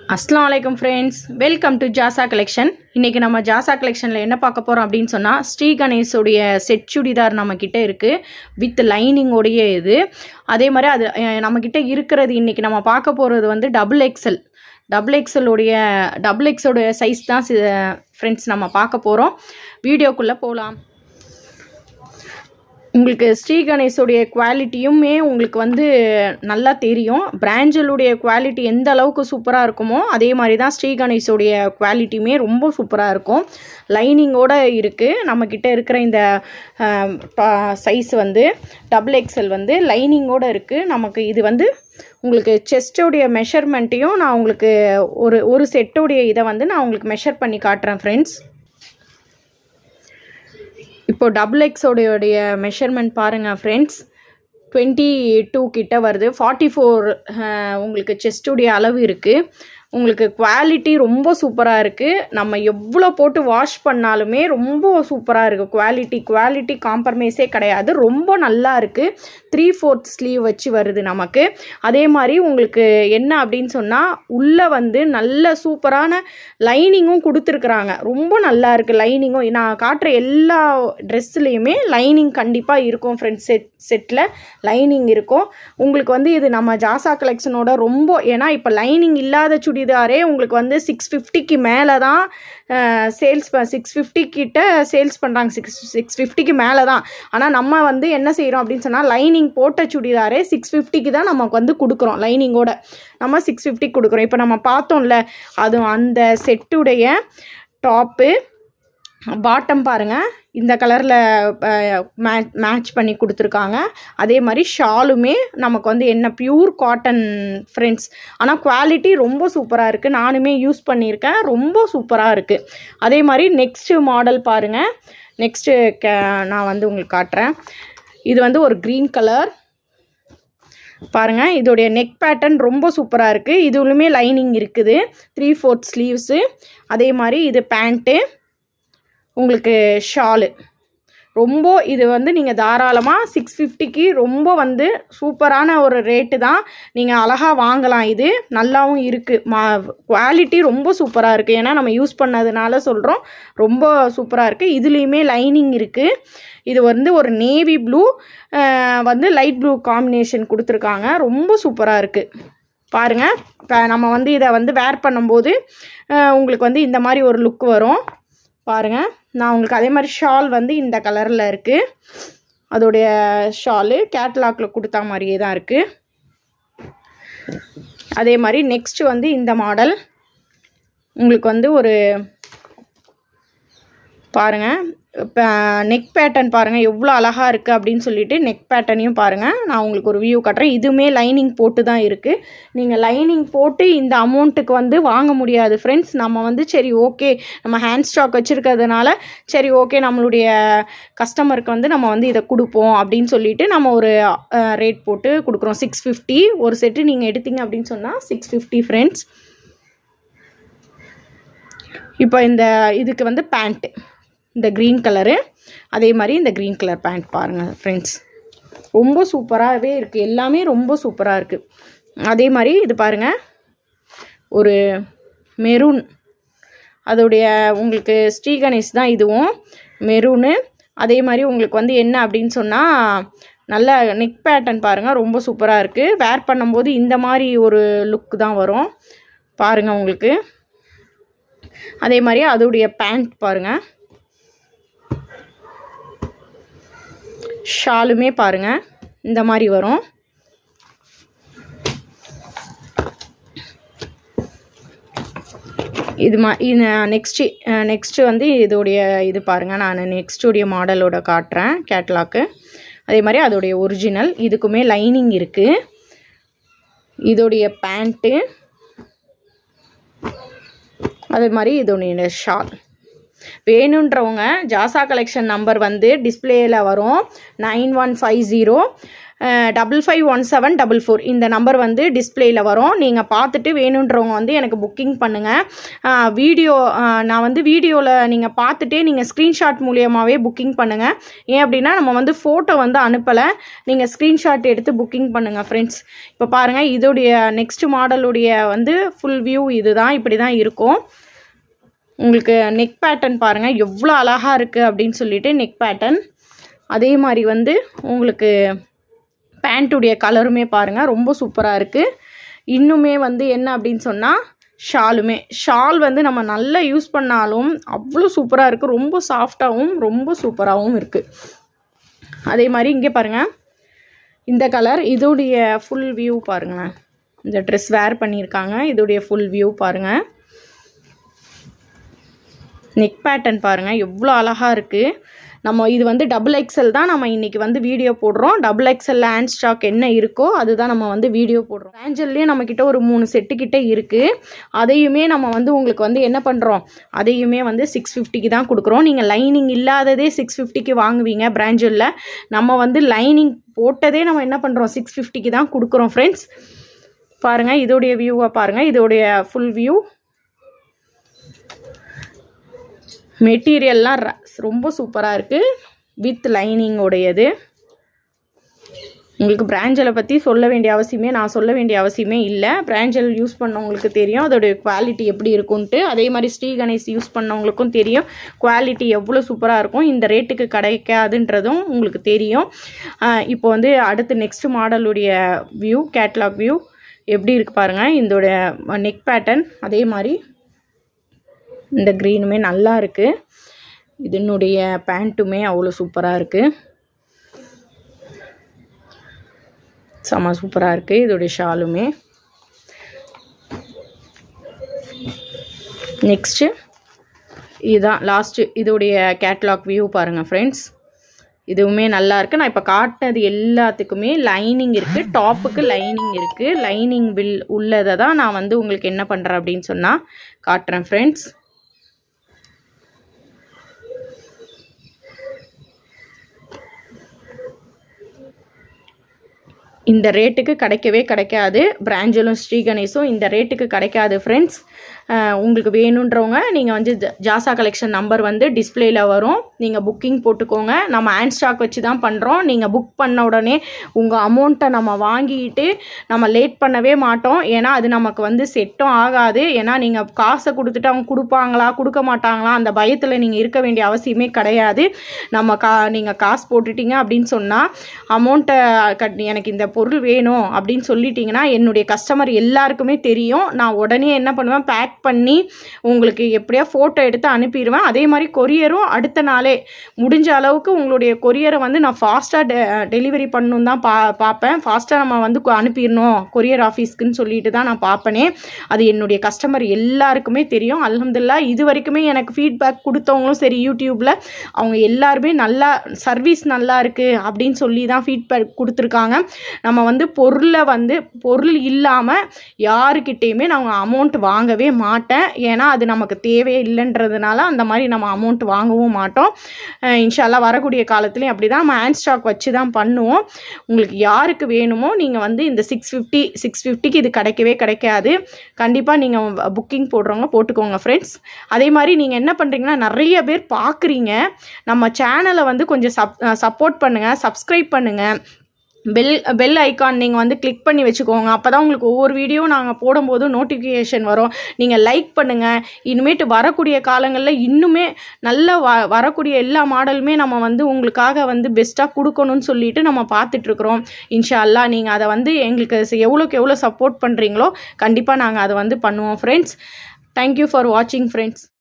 அஸ்லாம் வலைக்கம் friends welcome to Jasa collection இன்றைக்கி நம்ம ஜாசா கலெக்ஷனில் என்ன பார்க்க போகிறோம் அப்படின்னு சொன்னால் ஸ்ரீ கணேஷோடைய செட் சுடிதார் நம்மக்கிட்ட இருக்குது வித் லைனிங்கோடைய இது அதே மாதிரி அது அஹ், நம்மக்கிட்ட இருக்கிறது இன்றைக்கி நம்ம பார்க்க போகிறது வந்து டபுள் எக்ஸல் டபுள் எக்ஸலுடைய டபுள் எக்ஸோடைய சைஸ் தான் ஃப்ரெண்ட்ஸ் நம்ம பார்க்க போகிறோம் வீடியோக்குள்ளே போகலாம் உங்களுக்கு ஸ்ரீ கணேஷோடைய குவாலிட்டியுமே உங்களுக்கு வந்து நல்லா தெரியும் பிராஞ்சலுடைய குவாலிட்டி எந்த அளவுக்கு சூப்பராக இருக்குமோ அதே மாதிரி தான் ஸ்ரீ கணேஷோடைய குவாலிட்டியுமே ரொம்ப சூப்பராக இருக்கும் லைனிங்கோடு இருக்குது நம்மக்கிட்ட இருக்கிற இந்த சைஸ் வந்து டபுள் எக்ஸல் வந்து லைனிங்கோடு இருக்குது நமக்கு இது வந்து உங்களுக்கு செஸ்டோடைய மெஷர்மெண்ட்டையும் நான் உங்களுக்கு ஒரு ஒரு செட்டோடைய இதை வந்து நான் உங்களுக்கு மெஷர் பண்ணி காட்டுறேன் ஃப்ரெண்ட்ஸ் இப்போ டபுள் எக்ஸோடைய மெஷர்மெண்ட் பாருங்கள் ஃப்ரெண்ட்ஸ் டுவெண்ட்டி டூ கிட்ட வருது ஃபார்ட்டி ஃபோர் உங்களுக்கு செஸ்டுடைய அளவு இருக்குது உங்களுக்கு குவாலிட்டி ரொம்ப சூப்பராக இருக்குது நம்ம எவ்வளோ போட்டு வாஷ் பண்ணாலுமே ரொம்ப சூப்பராக இருக்குது குவாலிட்டி குவாலிட்டி காம்ப்ரமைஸே கிடையாது ரொம்ப நல்லா இருக்குது த்ரீ ஃபோர்த் ஸ்லீவ் வச்சு வருது நமக்கு அதே மாதிரி உங்களுக்கு என்ன அப்படின்னு சொன்னால் உள்ளே வந்து நல்ல சூப்பரான லைனிங்கும் கொடுத்துருக்குறாங்க ரொம்ப நல்லா இருக்குது லைனிங்கும் நான் காட்டுற எல்லா ட்ரெஸ்ஸுலேயுமே லைனிங் கண்டிப்பாக இருக்கும் ஃப்ரெண்ட்ஸ் செட் செட்டில் லைனிங் இருக்கும் உங்களுக்கு வந்து இது நம்ம ஜாசா கலெக்ஷனோட ரொம்ப ஏன்னா இப்போ லைனிங் இல்லாத சுடிதாரே உங்களுக்கு வந்து சிக்ஸ் ஃபிஃப்டிக்கு மேலே தான் சேல்ஸ் சிக்ஸ் ஃபிஃப்டி கிட்ட சேல்ஸ் பண்ணுறாங்க சிக்ஸ் சிக்ஸ் ஃபிஃப்டிக்கு மேலே தான் ஆனால் நம்ம வந்து என்ன செய்கிறோம் அப்படின்னு சொன்னால் லைனிங் போட்ட சுடிதாரே சிக்ஸ் ஃபிஃப்டிக்கு தான் நமக்கு வந்து கொடுக்குறோம் லைனிங்கோட நம்ம சிக்ஸ் ஃபிஃப்டிக்கு கொடுக்குறோம் இப்போ நம்ம பார்த்தோம்ல அது அந்த செட்டுடைய டாப்பு பாட்டம் பாருங்கள் இந்த கலரில் மே மேட்ச் பண்ணி கொடுத்துருக்காங்க அதே மாதிரி ஷாலுமே நமக்கு வந்து என்ன பியூர் காட்டன் ஃப்ரெண்ட்ஸ் ஆனால் குவாலிட்டி ரொம்ப சூப்பராக இருக்குது நானுமே யூஸ் பண்ணியிருக்கேன் ரொம்ப சூப்பராக இருக்குது அதே மாதிரி நெக்ஸ்ட்டு மாடல் பாருங்கள் நெக்ஸ்ட்டு கே நான் வந்து உங்களுக்கு காட்டுறேன் இது வந்து ஒரு க்ரீன் கலர் பாருங்கள் இதோடைய நெக் பேட்டர்ன் ரொம்ப சூப்பராக இருக்குது இதுவுமே லைனிங் இருக்குது த்ரீ ஃபோர்த் ஸ்லீவ்ஸு அதே மாதிரி இது பேண்ட்டு உங்களுக்கு ஷாலு ரொம்ப இது வந்து நீங்கள் தாராளமாக சிக்ஸ் ஃபிஃப்டிக்கு ரொம்ப வந்து சூப்பரான ஒரு ரேட்டு தான் நீங்கள் அழகாக வாங்கலாம் இது நல்லாவும் இருக்குது மா குவாலிட்டி ரொம்ப சூப்பராக இருக்குது ஏன்னா நம்ம யூஸ் பண்ணதுனால சொல்கிறோம் ரொம்ப சூப்பராக இருக்குது இதுலேயுமே லைனிங் இருக்குது இது வந்து ஒரு நேவி ப்ளூ வந்து லைட் ப்ளூ காம்பினேஷன் கொடுத்துருக்காங்க ரொம்ப சூப்பராக இருக்குது பாருங்கள் இப்போ நம்ம வந்து இதை வந்து வேர் பண்ணும்போது அஹ், உங்களுக்கு வந்து இந்த மாதிரி ஒரு லுக் வரும் பாருங்கள் நான் உங்களுக்கு அதே மாதிரி ஷால் வந்து இந்த கலரில் இருக்குது அதோடைய ஷாலு கேட்லாகில் கொடுத்தா மாதிரியே தான் இருக்குது அதே மாதிரி நெக்ஸ்ட்டு வந்து இந்த மாடல் உங்களுக்கு வந்து ஒரு பாருங்கள் இப்போ நெக் பேட்டர்ன் பாருங்கள் எவ்வளோ அழகாக இருக்குது அப்படின்னு சொல்லிட்டு நெக் பேட்டர்னையும் பாருங்கள் நான் உங்களுக்கு ஒரு வியூ காட்டுறேன் இதுவுமே லைனிங் போட்டு தான் இருக்குது நீங்கள் லைனிங் போட்டு இந்த அமௌண்ட்டுக்கு வந்து வாங்க முடியாது ஃப்ரெண்ட்ஸ் நம்ம வந்து சரி ஓகே நம்ம ஹேண்ட் ஸ்டாக் வச்சுருக்கிறதுனால சரி ஓகே நம்மளுடைய கஸ்டமருக்கு வந்து நம்ம வந்து இதை கொடுப்போம் அப்படின்னு சொல்லிட்டு நம்ம ஒரு ரேட் போட்டு கொடுக்குறோம் சிக்ஸ் ஃபிஃப்டி ஒரு செட்டு நீங்கள் எடுத்தீங்க அப்படின்னு சொன்னால் சிக்ஸ் ஃபிஃப்டி ஃப்ரெண்ட்ஸ் இப்போ இந்த இதுக்கு வந்து பேண்ட்டு இந்த க்ரீன் கலரு அதே மாதிரி இந்த க்ரீன் கலர் பேண்ட் பாருங்கள் ஃப்ரெண்ட்ஸ் ரொம்ப சூப்பராகவே இருக்குது எல்லாமே ரொம்ப சூப்பராக இருக்குது அதே மாதிரி இது பாருங்கள் ஒரு மெரூன் அதோடைய உங்களுக்கு ஸ்ரீ கணேஷ் தான் இதுவும் மெரூனு அதே மாதிரி உங்களுக்கு வந்து என்ன அப்படின்னு சொன்னால் நல்ல நெக் பேட்டர்ன் பாருங்கள் ரொம்ப சூப்பராக இருக்குது வேர் பண்ணும்போது இந்த மாதிரி ஒரு லுக் தான் வரும் பாருங்கள் உங்களுக்கு அதே மாதிரி அதோடைய பேண்ட் பாருங்கள் ஷாலுமே பாருங்கள் இந்த மாதிரி வரும் இது மா இது நெக்ஸ்ட்டு நெக்ஸ்ட்டு வந்து இதோடைய இது பாருங்கள் நான் நெக்ஸ்ட்டுடைய மாடலோட காட்டுறேன் கேட்லாக்கு அதே மாதிரி அதோடைய ஒரிஜினல் இதுக்குமே லைனிங் இருக்குது இதோடைய பேண்ட்டு அதே மாதிரி இதோடைய ஷால் வேணுன்றவங்க ஜாசா கலெக்ஷன் நம்பர் வந்து டிஸ்பிளேயில் வரும் nine one five zero double five one seven double four இந்த நம்பர் வந்து டிஸ்பிளேயில் வரும் நீங்கள் பார்த்துட்டு வேணுன்றவங்க வந்து எனக்கு புக்கிங் பண்ணுங்கள் வீடியோ நான் வந்து வீடியோவில் நீங்கள் பார்த்துட்டே நீங்கள் ஸ்க்ரீன்ஷாட் மூலியமாகவே புக்கிங் பண்ணுங்கள் ஏன் அப்படின்னா நம்ம வந்து ஃபோட்டோ வந்து அனுப்பலை நீங்கள் ஸ்க்ரீன்ஷாட் எடுத்து புக்கிங் பண்ணுங்கள் ஃப்ரெண்ட்ஸ் இப்போ பாருங்கள் இதோடைய நெக்ஸ்ட் மாடலுடைய வந்து ஃபுல் வியூ இதுதான் இப்படி தான் இருக்கும் உங்களுக்கு நெக் பேட்டர்ன் பாருங்கள் எவ்வளோ அழகாக இருக்குது அப்படின்னு சொல்லிட்டு நெக் பேட்டர்ன் அதே மாதிரி வந்து உங்களுக்கு பேண்ட்டுடைய கலருமே பாருங்கள் ரொம்ப சூப்பராக இருக்குது இன்னுமே வந்து என்ன அப்படின்னு சொன்னால் ஷாலுமே ஷால் வந்து நம்ம நல்லா யூஸ் பண்ணாலும் அவ்வளோ சூப்பராக இருக்குது ரொம்ப சாஃப்டாகவும் ரொம்ப சூப்பராகவும் இருக்குது அதே மாதிரி இங்கே பாருங்கள் இந்த கலர் இதோடைய ஃபுல் வியூ பாருங்களேன் இந்த ட்ரெஸ் வேர் பண்ணியிருக்காங்க இதோடைய ஃபுல் வியூ பாருங்கள் நெக் பேட்டர்ன் பாருங்கள் எவ்வளோ அழகாக இருக்குது நம்ம இது வந்து டபுள் எக்ஸல் தான் நம்ம இன்றைக்கி வந்து வீடியோ போடுறோம் டபுள் எக்ஸல் ஹேண்ட் ஸ்டாக் என்ன இருக்கோ அதுதான் நம்ம வந்து வீடியோ போடுறோம் ஆஞ்சல்லையும் நம்மக்கிட்ட ஒரு மூணு செட்டு கிட்ட இருக்குது அதையுமே நம்ம வந்து உங்களுக்கு வந்து என்ன பண்ணுறோம் அதையுமே வந்து சிக்ஸ் ஃபிஃப்டிக்கு தான் கொடுக்குறோம் நீங்கள் லைனிங் இல்லாததே சிக்ஸ் ஃபிஃப்டிக்கு வாங்குவீங்க பிராஞ்சலில் நம்ம வந்து லைனிங் போட்டதே நம்ம என்ன பண்ணுறோம் சிக்ஸ் ஃபிஃப்டிக்கு தான் கொடுக்குறோம் ஃப்ரெண்ட்ஸ் பாருங்கள் இதோடைய வியூவை பாருங்கள் இதோடைய ஃபுல் வியூ மெட்டீரியல்லாம் ரொம்ப சூப்பராக இருக்குது வித் லைனிங் உடையது உங்களுக்கு பிராஞ்சலை பற்றி சொல்ல வேண்டிய அவசியமே நான் சொல்ல வேண்டிய அவசியமே இல்லை பிராஞ்சல் யூஸ் பண்ணவங்களுக்கு தெரியும் அதோடைய குவாலிட்டி எப்படி இருக்கும்ன்ட்டு அதே மாதிரி ஸ்ரீ கணேஷ் யூஸ் பண்ணவங்களுக்கும் தெரியும் குவாலிட்டி எவ்வளோ சூப்பராக இருக்கும் இந்த ரேட்டுக்கு கிடைக்காதுன்றதும் உங்களுக்கு தெரியும் இப்போ வந்து அடுத்து நெக்ஸ்ட் மாடலுடைய வியூ கேட்லாக் வியூ எப்படி இருக்குது பாருங்கள் இதோட நெக் பேட்டர்ன் அதே மாதிரி இந்த க்ரீனுமே நல்லா இருக்குது இதனுடைய பேண்ட்டுமே அவ்வளோ சூப்பராக இருக்குது செம்ம சூப்பராக இருக்குது இதோடைய ஷாலுமே நெக்ஸ்ட்டு இதுதான் லாஸ்ட்டு இதோடைய கேட்லாக் வியூ பாருங்கள் ஃப்ரெண்ட்ஸ் இதுவுமே நல்லா இருக்குது நான் இப்போ காட்டினது எல்லாத்துக்குமே லைனிங் இருக்குது டாப்புக்கு லைனிங் இருக்குது லைனிங் பில் உள்ளதை தான் நான் வந்து உங்களுக்கு என்ன பண்ணுறேன் அப்படின்னு சொன்னால் காட்டுறேன் ஃப்ரெண்ட்ஸ் இந்த ரேட்டுக்கு கிடைக்கவே கிடைக்காது பிராஞ்சலும் ஸ்ரீ கணேஷும் இந்த ரேட்டுக்கு கிடைக்காது ஃப்ரெண்ட்ஸ் உங்களுக்கு வேணுன்றவங்க நீங்கள் வந்து ஜாசா கலெக்ஷன் நம்பர் வந்து டிஸ்பிளேயில் வரும் நீங்கள் புக்கிங் போட்டுக்கோங்க நம்ம ஹேண்ட் ஸ்டாக் வச்சு தான் பண்ணுறோம் நீங்கள் புக் பண்ண உடனே உங்கள் அமௌண்ட்டை நம்ம வாங்கிட்டு நம்ம லேட் பண்ணவே மாட்டோம் ஏன்னா அது நமக்கு வந்து செட்டும் ஆகாது ஏன்னா நீங்கள் காசை கொடுத்துட்டு அவங்க கொடுப்பாங்களா கொடுக்க மாட்டாங்களா அந்த பயத்தில் நீங்கள் இருக்க வேண்டிய அவசியமே கிடையாது நம்ம கா நீங்கள் காசு போட்டுட்டீங்க அப்படின்னு சொன்னால் அமௌண்ட்டை கட் எனக்கு இந்த பொருள் வேணும் அப்படின்னு சொல்லிட்டீங்கன்னா என்னுடைய கஸ்டமர் எல்லாருக்குமே தெரியும் நான் உடனே என்ன பண்ணுவேன் பேக் பண்ணி உங்களுக்கு எப்படியா ஃபோட்டோ எடுத்து அனுப்பிடுவேன் அதே மாதிரி கொரியரும் அடுத்த நாளே முடிஞ்ச அளவுக்கு உங்களுடைய கொரியரை வந்து நான் ஃபாஸ்ட்டாக டெ டெலிவரி பண்ணணும் தான் பா பார்ப்பேன் ஃபாஸ்ட்டாக நம்ம வந்து கொ- அனுப்பிடணும் கொரியர் ஆஃபீஸ்க்குன்னு சொல்லிட்டு தான் நான் பார்ப்பனே அது என்னுடைய கஸ்டமர் எல்லாருக்குமே தெரியும் அல்ஹம்துலில்லாஹ் இது வரைக்குமே எனக்கு ஃபீட்பேக் கொடுத்தவங்களும் சரி யூடியூப்பில் அவங்க எல்லாருமே நல்லா சர்வீஸ் நல்லா இருக்குது அப்படின்னு சொல்லி தான் ஃபீட்பேக் கொடுத்துருக்காங்க நம்ம வந்து பொருளை வந்து பொருள் இல்லாமல் யாருக்கிட்டேயுமே நான் அமௌண்ட் வாங்கவே மாட்டேன் ஏன்னா அது நமக்கு தேவையே இல்லைன்றதுனால அந்த மாதிரி நம்ம அமௌண்ட் வாங்கவும் மாட்டோம் அஹ் இன்ஷால்லா வரக்கூடிய காலத்துலேயும் அப்படி தான் நம்ம ஹேண்ட் ஸ்டாக் வச்சு தான் பண்ணுவோம் உங்களுக்கு யாருக்கு வேணுமோ நீங்கள் வந்து இந்த சிக்ஸ் ஃபிஃப்டி சிக்ஸ் ஃபிஃப்டிக்கு இது கிடைக்கவே கிடைக்காது கண்டிப்பாக நீங்கள் புக்கிங் போடுறவங்க போட்டுக்கோங்க ஃப்ரெண்ட்ஸ் அதே மாதிரி நீங்கள் என்ன பண்ணுறீங்கன்னா நிறைய பேர் பார்க்குறீங்க நம்ம சேனலை வந்து கொஞ்சம் சப் சப்போர்ட் பண்ணுங்கள் சப்ஸ்கிரைப் பண்ணுங்கள் பெல் பெல் ஐகான் நீங்கள் வந்து கிளிக் பண்ணி வச்சுக்கோங்க அப்போ தான் உங்களுக்கு ஒவ்வொரு வீடியோ நாங்கள் போடும்போது நோட்டிஃபிகேஷன் வரும் நீங்கள் லைக் பண்ணுங்கள் இனிமேட்டு வரக்கூடிய காலங்களில் இன்னுமே நல்ல வ வரக்கூடிய எல்லா மாடலுமே நம்ம வந்து உங்களுக்காக வந்து பெஸ்ட்டாக கொடுக்கணும்னு சொல்லிட்டு நம்ம பார்த்துட்ருக்குறோம் இன்ஷா அல்லாஹ் நீங்கள் அதை வந்து எங்களுக்கு செ- எவ்வளோக்கு எவ்வளோ சப்போர்ட் பண்ணுறீங்களோ கண்டிப்பாக நாங்கள் அதை வந்து பண்ணுவோம் ஃப்ரெண்ட்ஸ் தேங்க்யூ ஃபார் வாட்சிங் ஃப்ரெண்ட்ஸ்